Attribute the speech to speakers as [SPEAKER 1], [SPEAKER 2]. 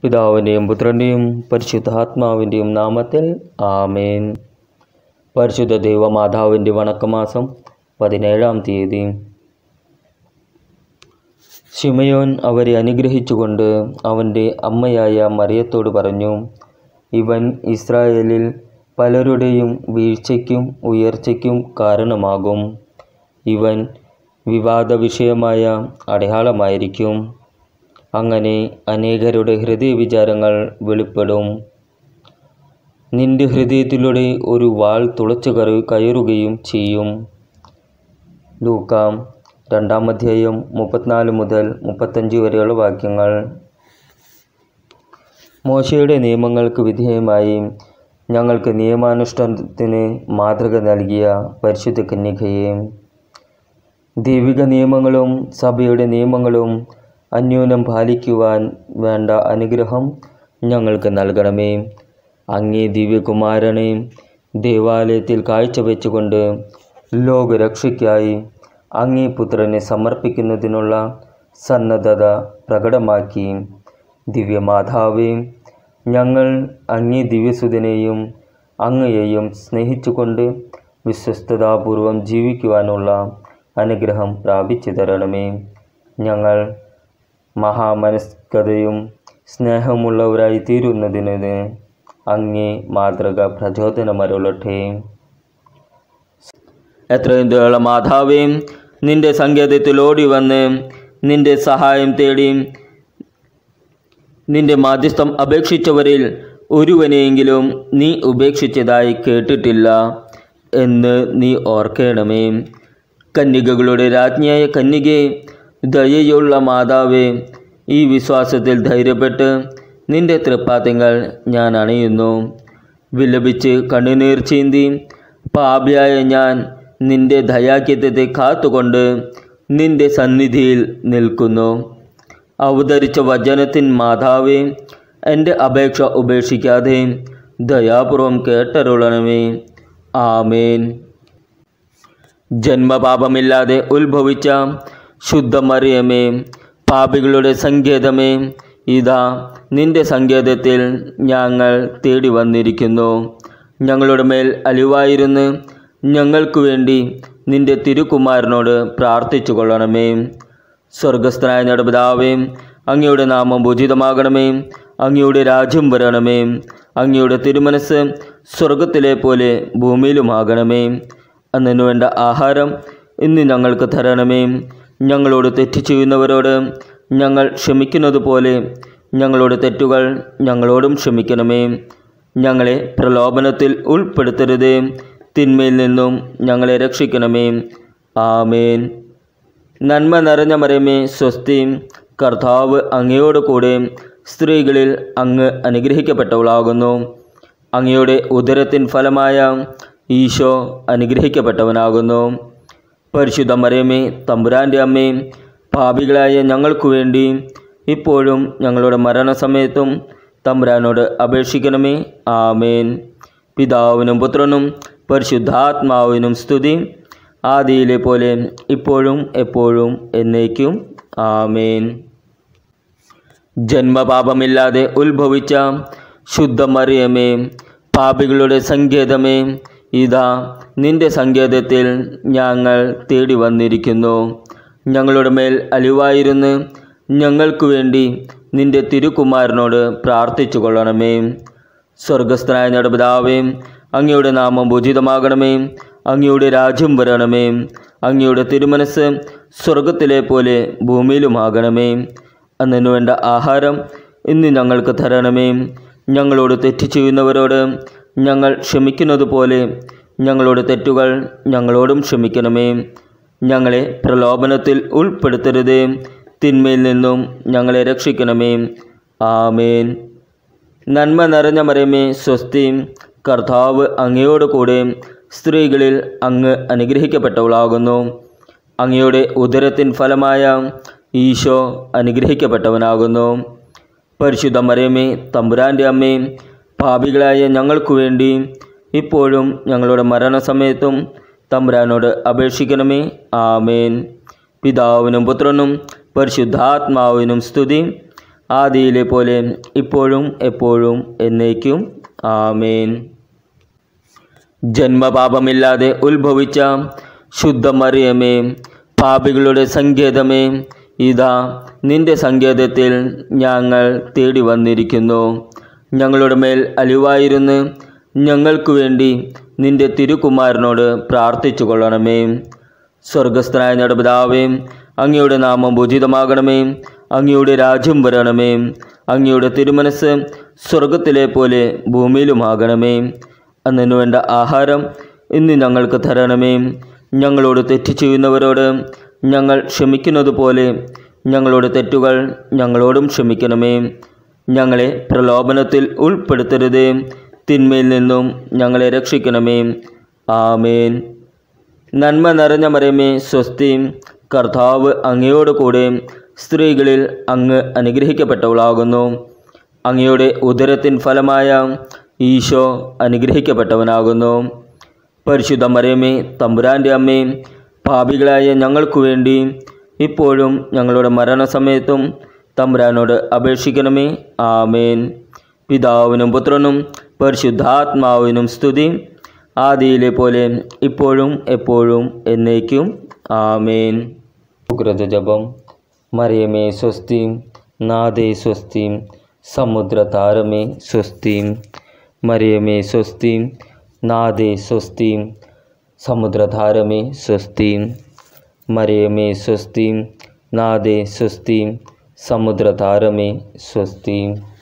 [SPEAKER 1] പിതാവിൻ്റെയും പുത്രൻ്റെയും പരിശുദ്ധാത്മാവിൻ്റെയും നാമത്തിൽ ആമേൻ പരിശുദ്ധ ദൈവമാതാവിൻ്റെ വണക്കമാസം പതിനേഴാം തീയതി ശിമയോൻ അവരെ അനുഗ്രഹിച്ചുകൊണ്ട് അവൻ്റെ അമ്മയായ മറിയത്തോട് പറഞ്ഞു ഇവൻ ഇസ്രായേലിൽ പലരുടെയും വീഴ്ചയ്ക്കും ഉയർച്ചയ്ക്കും കാരണമാകും ഇവൻ വിവാദ വിഷയമായ അടയാളമായിരിക്കും അങ്ങനെ അനേകരുടെ ഹൃദയവിചാരങ്ങൾ വെളിപ്പെടും നിന്റെ ഹൃദയത്തിലൂടെ ഒരു വാൾ തുളച്ചു കയറി കയറുകയും ചെയ്യും ലൂക്കാം രണ്ടാം അധ്യായം മുപ്പത്തിനാല് മുതൽ മുപ്പത്തഞ്ച് വരെയുള്ള വാക്യങ്ങൾ മോശയുടെ നിയമങ്ങൾക്ക് വിധേയമായി ഞങ്ങൾക്ക് നിയമാനുഷ്ഠാനത്തിന് മാതൃക നൽകിയ പരിശുദ്ധ കന്യകയെ ദൈവിക നിയമങ്ങളും സഭയുടെ നിയമങ്ങളും അന്യോന്യം പാലിക്കുവാൻ വേണ്ട അനുഗ്രഹം ഞങ്ങൾക്ക് നൽകണമേ അങ്ങേ ദിവ്യകുമാരനെ ദേവാലയത്തിൽ കാഴ്ചവെച്ചുകൊണ്ട് ലോകരക്ഷയ്ക്കായി അങ്ങേ പുത്രനെ സമർപ്പിക്കുന്നതിനുള്ള സന്നദ്ധത പ്രകടമാക്കി ദിവ്യമാതാവേ ഞങ്ങൾ അങ്ങേ ദിവ്യസുതനെയും അങ്ങയെയും സ്നേഹിച്ചുകൊണ്ട് വിശ്വസ്തതാപൂർവം ജീവിക്കുവാനുള്ള അനുഗ്രഹം പ്രാപിച്ചു തരണമേ ഞങ്ങൾ മഹാമനസ്കതയും സ്നേഹമുള്ളവരായി തീരുന്നതിന് അങ്ങേ മാതൃക പ്രചോദനമരുളട്ടെ എത്രയും ദയുള്ള മാതാവേ നിന്റെ സങ്കേതത്തിൽ ഓടി വന്ന് നിന്റെ സഹായം തേടി നിന്റെ മാധ്യസ്ഥം അപേക്ഷിച്ചവരിൽ ഒരുവനെയെങ്കിലും നീ ഉപേക്ഷിച്ചതായി കേട്ടിട്ടില്ല എന്ന് നീ ഓർക്കണമേ കന്യകകളുടെ രാജ്ഞിയായ കന്യകെ ദയയുള്ള മാതാവേ ഈ വിശ്വാസത്തിൽ ധൈര്യപ്പെട്ട് നിന്റെ തൃപ്പാത്തിങ്ങൾ ഞാൻ അണയുന്നു വിലപിച്ച് കണ്ണുനീർ ചീന്തി പാപിയായ ഞാൻ നിന്റെ ദയാക്യത്തെ കാത്തുകൊണ്ട് നിന്റെ സന്നിധിയിൽ നിൽക്കുന്നു അവതരിച്ച വചനത്തിൻ മാതാവേ എൻ്റെ അപേക്ഷ ഉപേക്ഷിക്കാതെ ദയാപൂർവം കേട്ടരുളണമേ ആമേൻ ജന്മപാപമില്ലാതെ ഉത്ഭവിച്ച ശുദ്ധമറിയമേ പാപികളുടെ സങ്കേതമേ ഇതാ നിന്റെ സങ്കേതത്തിൽ ഞങ്ങൾ തേടി വന്നിരിക്കുന്നു ഞങ്ങളുടെ മേൽ അലിവായിരുന്ന് ഞങ്ങൾക്ക് വേണ്ടി നിന്റെ തിരുക്കുമാരനോട് പ്രാർത്ഥിച്ചു കൊള്ളണമേ സ്വർഗസ്ഥനായ നടപിതാവേ അങ്ങയുടെ നാമം പൂജിതമാകണമേ അങ്ങയുടെ രാജ്യം വരണമേ അങ്ങയുടെ തിരുമനസ് സ്വർഗത്തിലെ പോലെ ഭൂമിയിലുമാകണമേ അന്നു വേണ്ട ആഹാരം ഇന്ന് ഞങ്ങൾക്ക് തരണമേ ഞങ്ങളോട് തെറ്റ് ചെയ്യുന്നവരോട് ഞങ്ങൾ ക്ഷമിക്കുന്നത് പോലെ ഞങ്ങളുടെ തെറ്റുകൾ ഞങ്ങളോടും ക്ഷമിക്കണമേ ഞങ്ങളെ പ്രലോഭനത്തിൽ ഉൾപ്പെടുത്തരുത് തിന്മയിൽ നിന്നും ഞങ്ങളെ രക്ഷിക്കണമേ ആമേൻ നന്മ നിറഞ്ഞ മരമേ സ്വസ്തി കർത്താവ് അങ്ങയോട് കൂടെ സ്ത്രീകളിൽ അങ്ങ് അനുഗ്രഹിക്കപ്പെട്ടവളാകുന്നു അങ്ങയുടെ ഉദരത്തിൻ ഫലമായ ഈശോ അനുഗ്രഹിക്കപ്പെട്ടവനാകുന്നു പരിശുദ്ധ മരമേ തമ്പുരാൻ്റെ അമ്മേ പാപികളായ ഞങ്ങൾക്കു വേണ്ടി ഇപ്പോഴും ഞങ്ങളുടെ മരണസമയത്തും തമ്പുരാനോട് അപേക്ഷിക്കണമേ ആമേൻ പിതാവിനും പുത്രനും പരിശുദ്ധാത്മാവിനും സ്തുതി ആദിയിലെ പോലെ ഇപ്പോഴും എപ്പോഴും എന്നേക്കും ആമേൻ ജന്മപാപമില്ലാതെ ഉത്ഭവിച്ച ശുദ്ധമറിയമേ പാപികളുടെ സങ്കേതമേ ഇതാ നിന്റെ സങ്കേതത്തിൽ ഞങ്ങൾ തേടി വന്നിരിക്കുന്നു ഞങ്ങളുടെ മേൽ അലിവായിരുന്ന് ഞങ്ങൾക്ക് വേണ്ടി നിന്റെ തിരുക്കുമാരനോട് പ്രാർത്ഥിച്ചു കൊള്ളണമേ സ്വർഗസ്ഥനായ നടപിതാവേ അങ്ങയുടെ നാമം പൂജിതമാകണമേ അങ്ങയുടെ രാജ്യം വരണമേ അങ്ങയുടെ തിരുമനസ് സ്വർഗത്തിലെ പോലെ ഭൂമിയിലുമാകണമേ അന്നു വേണ്ട ആഹാരം ഇന്ന് ഞങ്ങൾക്ക് തരണമേ ഞങ്ങളോട് തെറ്റ് ചെയ്യുന്നവരോട് ഞങ്ങൾ ക്ഷമിക്കുന്നത് പോലെ ഞങ്ങളുടെ തെറ്റുകൾ ഞങ്ങളോടും ക്ഷമിക്കണമേ ഞങ്ങളെ പ്രലോഭനത്തിൽ ഉൾപ്പെടുത്തരുത് തിന്മയിൽ നിന്നും ഞങ്ങളെ രക്ഷിക്കണമേ ആമേൻ നന്മ നിറഞ്ഞ മരമേ സ്വസ്തി കർത്താവ് അങ്ങയോട് കൂടെ സ്ത്രീകളിൽ അങ്ങ് അനുഗ്രഹിക്കപ്പെട്ടവളാകുന്നു അങ്ങയുടെ ഉദരത്തിൻ ഫലമായ ഈശോ അനുഗ്രഹിക്കപ്പെട്ടവനാകുന്നു പരിശുദ്ധ മരമേ തമ്പുരാൻ്റെ അമ്മേ പാപികളായ ഞങ്ങൾക്കു വേണ്ടി ഇപ്പോഴും ഞങ്ങളുടെ മരണസമയത്തും തമ്പുരാനോട് അപേക്ഷിക്കണമേ ആമേൻ പിതാവിനും പുത്രനും പരിശുദ്ധാത്മാവിനും സ്തുതി ആദിയിലെ പോലെ ഇപ്പോഴും എപ്പോഴും എന്നേക്കും ആമേൻ ജന്മപാപമില്ലാതെ ഉത്ഭവിച്ച ശുദ്ധമറിയമേ പാപികളുടെ സങ്കേതമേ ഇതാ നിന്റെ സങ്കേതത്തിൽ ഞങ്ങൾ തേടി വന്നിരിക്കുന്നു ഞങ്ങളുടെ മേൽ അലിവായിരുന്ന് ഞങ്ങൾക്ക് വേണ്ടി നിന്റെ തിരുക്കുമാരനോട് പ്രാർത്ഥിച്ചു കൊള്ളണമേ സ്വർഗസ്ഥനായ നടപിതാവേ അങ്ങയുടെ നാമം ഭൂജിതമാകണമേ അങ്ങയുടെ രാജ്യം വരണമേ അങ്ങയുടെ തിരുമനസ് സ്വർഗത്തിലെ പോലെ ഭൂമിയിലുമാകണമേ അന്നു വേണ്ട ആഹാരം ഇന്ന് ഞങ്ങൾക്ക് തരണമേ ഞങ്ങളോട് തെറ്റ് ചെയ്യുന്നവരോട് ഞങ്ങൾ ക്ഷമിക്കുന്നത് പോലെ ഞങ്ങളുടെ തെറ്റുകൾ ഞങ്ങളോടും ക്ഷമിക്കണമേ ഞങ്ങളെ പ്രലോഭനത്തിൽ ഉൾപ്പെടുത്തരുത് തിന്മയിൽ നിന്നും ഞങ്ങളെ രക്ഷിക്കണമേ ആമേൻ നന്മ നിറഞ്ഞ മരമേ സ്വസ്തി കർത്താവ് അങ്ങയോട് കൂടെ സ്ത്രീകളിൽ അങ്ങ് അനുഗ്രഹിക്കപ്പെട്ടവളാകുന്നു അങ്ങയുടെ ഉദരത്തിൻ ഫലമായ ഈശോ അനുഗ്രഹിക്കപ്പെട്ടവനാകുന്നു പരിശുദ്ധ മരമേ തമ്പുരാൻ്റെ അമ്മേ പാപികളായ ഞങ്ങൾക്കു വേണ്ടി ഇപ്പോഴും ഞങ്ങളുടെ മരണസമയത്തും തമ്പുരാനോട് അപേക്ഷിക്കണമേ ആമേൻ പിതാവിനും പുത്രനും പരിശുദ്ധാത്മാവിനും സ്തുതി ആദിയിലെ പോലെ ഇപ്പോഴും എപ്പോഴും എന്നേക്കും ആമേൻ ജപം മറിയമേ സ്വസ്തി നാദേ സ്വസ്തി സമുദ്രതാരമേ സ്വസ്തി മറിയമേ സ്വസ്തി നാദേ സ്വസ്തി സമുദ്രധാരമേ സ്വസ്തി മറിയമേ സ്വസ്തി നാദേ സ്വസ്തി സമുദ്രതാരമേ സ്വസ്തി